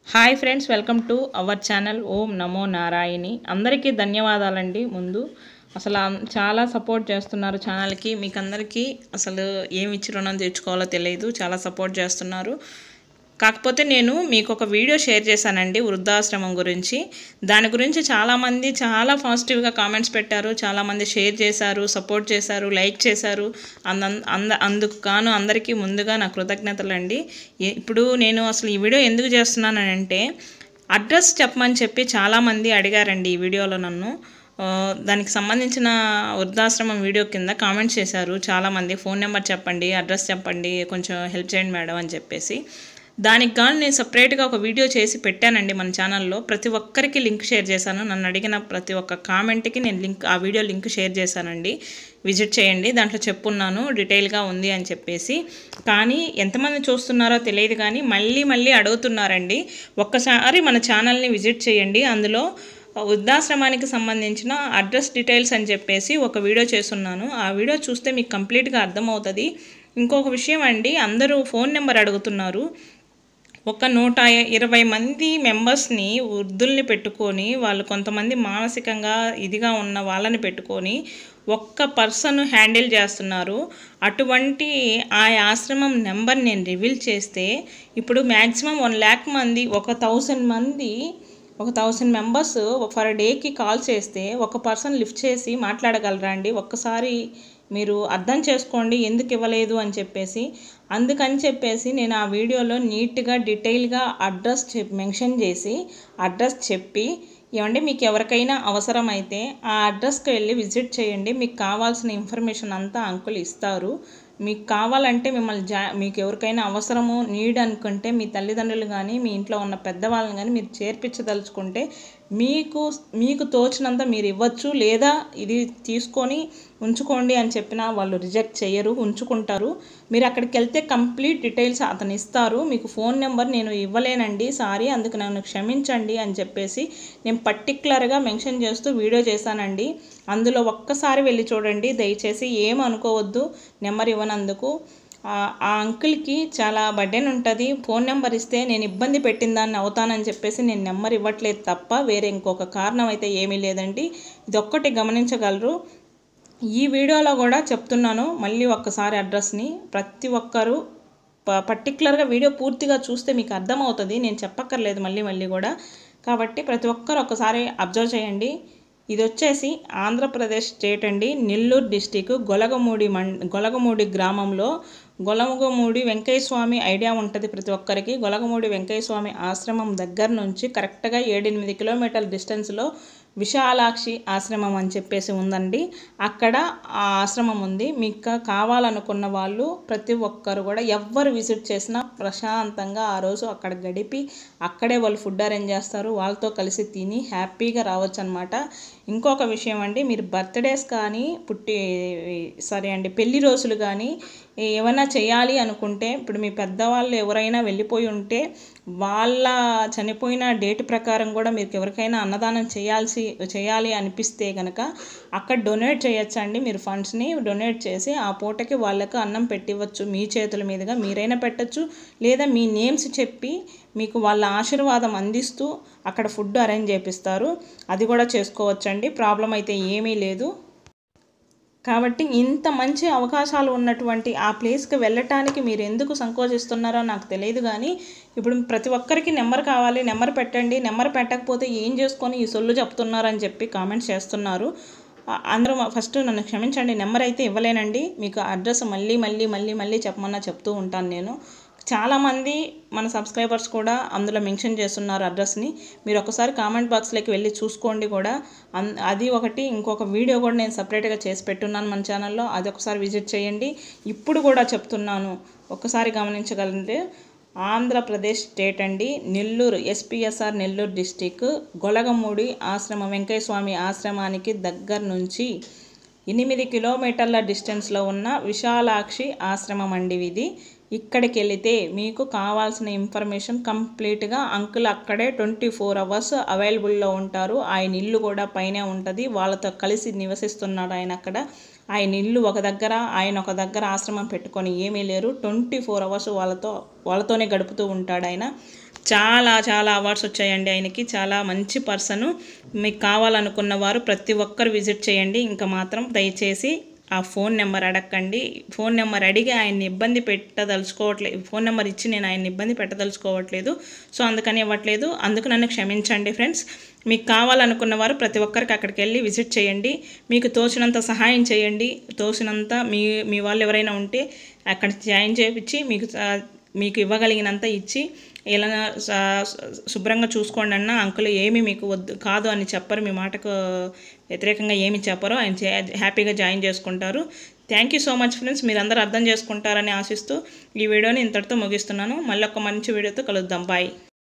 hi friends welcome to our channel ఓం నమో నారాయణి అందరికీ ధన్యవాదాలండి ముందు అసలు అం- చాలా సపోర్ట్ చేస్తున్నారు ఛానల్కి మీకు అందరికీ అసలు ఏమి ఇచ్చి రుణం తెచ్చుకోవాలో తెలియదు చాలా సపోర్ట్ చేస్తున్నారు కాకపోతే నేను మీకు ఒక వీడియో షేర్ చేశానండి వృద్ధాశ్రమం గురించి దాని గురించి చాలామంది చాలా పాజిటివ్గా కామెంట్స్ పెట్టారు చాలామంది షేర్ చేశారు సపోర్ట్ చేశారు లైక్ చేశారు అంద అంద అందుకు గాను అందరికీ ముందుగా నా కృతజ్ఞతలండి ఏ- ఇప్పుడు నేను అసలు ఈ వీడియో ఎందుకు చేస్తున్నానంటే అడ్రస్ చెప్పమని చెప్పి చాలామంది అడిగారండి ఈ వీడియోలో నన్ను ఆ, దానికి సంబంధించిన వృద్ధాశ్రమం వీడియో కింద కామెంట్స్ చేశారు చాలామంది ఫోన్ నెంబర్ చెప్పండి అడ్రస్ చెప్పండి కొంచెం హెల్ప్ చేయండి మేడం అని చెప్పేసి దానికి గాను నేను సపరేట్గా ఒక వీడియో చేసి పెట్టానండి మన ఛానల్లో ప్రతి ఒక్కరికి లింక్ షేర్ చేశాను నన్ను అడిగిన ప్రతి ఒక్క కామెంట్కి నేను లింక్ ఆ వీడియో లింక్ షేర్ చేశానండి విజిట్ చేయండి దాంట్లో చెప్పున్నాను డీటెయిల్గా ఉంది అని చెప్పేసి కానీ ఎంతమంది చూస్తున్నారో తెలియదు కానీ మళ్ళీ మళ్ళీ అడుగుతున్నారండి ఒక్కసారి మన ఛానల్ని విజిట్ చేయండి అందులో వృద్ధాశ్రమానికి సంబంధించిన అడ్రస్ డీటెయిల్స్ అని చెప్పేసి ఒక వీడియో చేస్తున్నాను ఆ వీడియో చూస్తే మీకు కంప్లీట్గా అర్థమవుతుంది ఇంకొక విషయం అండి అందరూ ఫోన్ నెంబర్ అడుగుతున్నారు ఒక నూట ఇరవై మంది మెంబర్స్ని వృద్ధుల్ని పెట్టుకొని వాళ్ళు కొంతమంది మానసికంగా ఇదిగా ఉన్న వాళ్ళని పెట్టుకొని ఒక్క పర్సన్ హ్యాండిల్ చేస్తున్నారు అటువంటి ఆ ఆశ్రమం నెంబర్ నేను రివీల్ చేస్తే ఇప్పుడు మ్యాక్సిమం వన్ ల్యాక్ మంది ఒక థౌసండ్ మంది ఒక థౌసండ్ మెంబర్స్ ఫర్ డేకి కాల్ చేస్తే ఒక పర్సన్ లిఫ్ట్ చేసి మాట్లాడగలరా అండి ఒక్కసారి మీరు అర్థం చేసుకోండి ఎందుకు ఇవ్వలేదు అని చెప్పేసి అందుకని చెప్పేసి నేను ఆ వీడియోలో నీట్గా డీటెయిల్గా అడ్రస్ చెప్ మెన్షన్ చేసి అడ్రస్ చెప్పి ఏమండి మీకు ఎవరికైనా అవసరమైతే ఆ అడ్రస్కి వెళ్ళి విజిట్ చేయండి మీకు కావాల్సిన ఇన్ఫర్మేషన్ అంతా అంకుల్ ఇస్తారు మీకు కావాలంటే మిమ్మల్ని జా మీకు ఎవరికైనా అవసరము నీడ్ అనుకుంటే మీ తల్లిదండ్రులు కానీ మీ ఇంట్లో ఉన్న పెద్దవాళ్ళని కానీ మీరు చేర్పించదలుచుకుంటే మీకు మీకు తోచినంత మీరు ఇవ్వచ్చు లేదా ఇది తీసుకొని ఉంచుకోండి అని చెప్పినా వాళ్ళు రిజెక్ట్ చేయరు ఉంచుకుంటారు మీరు అక్కడికి వెళ్తే కంప్లీట్ డీటెయిల్స్ అతను ఇస్తారు మీకు ఫోన్ నెంబర్ నేను ఇవ్వలేనండి సారీ అందుకు నన్ను క్షమించండి అని చెప్పేసి నేను పర్టికులర్గా మెన్షన్ చేస్తూ వీడియో చేశానండి అందులో ఒక్కసారి వెళ్ళి చూడండి దయచేసి ఏం అనుకోవద్దు నెంబర్ ఇవ్వనందుకు ఆ ఆ అంకుల్కి చాలా బర్డెన్ ఉంటుంది ఫోన్ నెంబర్ ఇస్తే నేను ఇబ్బంది పెట్టిన దాన్ని అవుతానని చెప్పేసి నేను నెంబర్ ఇవ్వట్లేదు తప్ప వేరే ఇంకొక కారణం అయితే ఏమీ లేదండి ఇది ఒక్కటి గమనించగలరు ఈ వీడియోలో కూడా చెప్తున్నాను మళ్ళీ ఒక్కసారి అడ్రస్ని ప్రతి ఒక్కరూ ప పర్టికులర్గా వీడియో పూర్తిగా చూస్తే మీకు అర్థమవుతుంది నేను చెప్పక్కర్లేదు మళ్ళీ మళ్ళీ కూడా కాబట్టి ప్రతి ఒక్కరు ఒక్కసారి అబ్జర్వ్ చేయండి ఇది వచ్చేసి ఆంధ్రప్రదేశ్ స్టేట్ అండి నెల్లూరు డిస్టిక్ గొలగమూడి మం గొలగమూడి గ్రామంలో గొలగమూడి వెంకయ్య స్వామి ఐడియా ఉంటుంది ప్రతి ఒక్కరికి గొలగమూడి వెంకయ్య స్వామి ఆశ్రమం దగ్గర నుంచి కరెక్ట్గా ఏడెనిమిది కిలోమీటర్ల డిస్టెన్స్లో విశాలాక్షి ఆశ్రమం అని చెప్పేసి ఉందండి అక్కడ ఆ ఆశ్రమం ఉంది మీకు కావాలనుకున్న వాళ్ళు ప్రతి ఒక్కరు కూడా ఎవ్వరు విజిట్ చేసినా ప్రశాంతంగా ఆ రోజు అక్కడ గడిపి అక్కడే వాళ్ళు ఫుడ్ అరేంజ్ చేస్తారు వాళ్ళతో కలిసి తిని హ్యాపీగా రావచ్చు అనమాట ఇంకొక విషయం అండి మీరు బర్త్డేస్ కానీ పుట్టి సరే అండి పెళ్లి రోజులు కానీ ఏమైనా చేయాలి అనుకుంటే ఇప్పుడు మీ పెద్దవాళ్ళు ఎవరైనా వెళ్ళిపోయి ఉంటే వాళ్ళ చనిపోయిన డేట్ ప్రకారం కూడా మీకు ఎవరికైనా అన్నదానం చేయాల్సి చేయాలి అనిపిస్తే కనుక అక్కడ డొనేట్ చేయొచ్చండి మీరు ఫండ్స్ని డొనేట్ చేసి ఆ పూటకి వాళ్ళకు అన్నం పెట్టివ్వచ్చు మీ చేతుల మీదుగా మీరైనా పెట్టచ్చు లేదా మీ నేమ్స్ చెప్పి మీకు వాళ్ళ ఆశీర్వాదం అందిస్తూ అక్కడ ఫుడ్ అరేంజ్ చేపిస్తారు అది కూడా చేసుకోవచ్చండి ప్రాబ్లం అయితే ఏమీ లేదు కాబట్టి ఇంత మంచి అవకాశాలు ఉన్నటువంటి ఆ ప్లేస్కి వెళ్ళటానికి మీరు ఎందుకు సంకోచిస్తున్నారో నాకు తెలియదు కానీ ఇప్పుడు ప్రతి ఒక్కరికి నెంబర్ కావాలి నెంబర్ పెట్టండి నెంబర్ పెట్టకపోతే ఏం చేసుకొని ఈ సొల్లు చెప్తున్నారని చెప్పి కామెంట్స్ చేస్తున్నారు ఆ- అందరూ ఫస్ట్ నన్ను క్షమించండి నెంబర్ అయితే ఇవ్వలేనండి మీకు అడ్రస్ మళ్ళీ మళ్ళీ మళ్ళీ మళ్ళీ చెప్పమన్నా చెప్తూ ఉంటాను నేను చాలామంది మన సబ్స్క్రైబర్స్ కూడా అందులో మెన్షన్ చేస్తున్నారు అడ్రస్ని మీరు ఒకసారి కామెంట్ బాక్స్లోకి వెళ్ళి చూసుకోండి కూడా అన్ అది ఒకటి ఇంకొక వీడియో కూడా నేను సపరేట్గా చేసి పెట్టున్నాను మన ఛానల్లో అది ఒకసారి విజిట్ చేయండి ఇప్పుడు కూడా చెప్తున్నాను ఒకసారి గమనించగలంటే ఆంధ్రప్రదేశ్ స్టేట్ అండి నెల్లూరు ఎస్పీఎస్ఆర్ నెల్లూరు డిస్టిక్ గొలగమూడి ఆశ్రమం వెంకయ్య స్వామి ఆశ్రమానికి దగ్గర నుంచి ఎనిమిది కిలోమీటర్ల డిస్టెన్స్లో ఉన్న విశాలాక్షి ఆశ్రమం అండి ఇది ఇక్కడికి వెళితే మీకు కావాల్సిన ఇన్ఫర్మేషన్ కంప్లీట్గా అంకుల్ అక్కడే ట్వంటీ ఫోర్ అవర్స్ అవైలబుల్లో ఉంటారు ఆయన ఇల్లు కూడా పైనే ఉంటుంది వాళ్ళతో కలిసి నివసిస్తున్నాడు ఆయన అక్కడ ఆయన ఇల్లు ఒక దగ్గర ఆయన ఒక దగ్గర ఆశ్రమం పెట్టుకొని ఏమీ లేరు ట్వంటీ ఫోర్ అవర్స్ వాళ్ళతో వాళ్ళతోనే గడుపుతూ ఉంటాడు ఆయన చాలా చాలా అవార్డ్స్ వచ్చాయండి ఆయనకి చాలా మంచి పర్సన్ మీకు కావాలనుకున్న వారు ప్రతి ఒక్కరు విజిట్ చేయండి ఇంకా మాత్రం దయచేసి ఆ ఫోన్ నెంబర్ అడగండి ఫోన్ నెంబర్ అడిగి ఆయన్ని ఇబ్బంది పెట్టదలుచుకోవట్లేదు ఫోన్ నెంబర్ ఇచ్చి నేను ఆయన్ని ఇబ్బంది పెట్టదలుచుకోవట్లేదు సో అందుకని ఇవ్వట్లేదు అందుకు నన్ను క్షమించండి ఫ్రెండ్స్ మీకు కావాలనుకున్న వారు ప్రతి ఒక్కరికి అక్కడికి వెళ్ళి విజిట్ చేయండి మీకు తోచినంత సహాయం చేయండి తోచినంత మీ మీ వాళ్ళు ఎవరైనా ఉంటే అక్కడ జాయిన్ చేయించి మీకు ఆ, మీకు ఇవ్వగలిగినంత ఇచ్చి ఇలా శుభ్రంగా చూసుకోండి అన్న అంకుల్ ఏమి మీకు వద్దు కాదు అని చెప్పరు మీ మాటకు వ్యతిరేకంగా ఏమి చెప్పరు ఆయన చే- హ్యాపీగా జాయిన్ చేసుకుంటారు thank you so much friends మీరు అందరూ అర్థం చేసుకుంటారని ఆశిస్తూ ఈ వీడియోని ఇంతటితో ముగిస్తున్నాను మళ్ళీ ఒక మంచి వీడియోతో కలుద్దాం బాయ్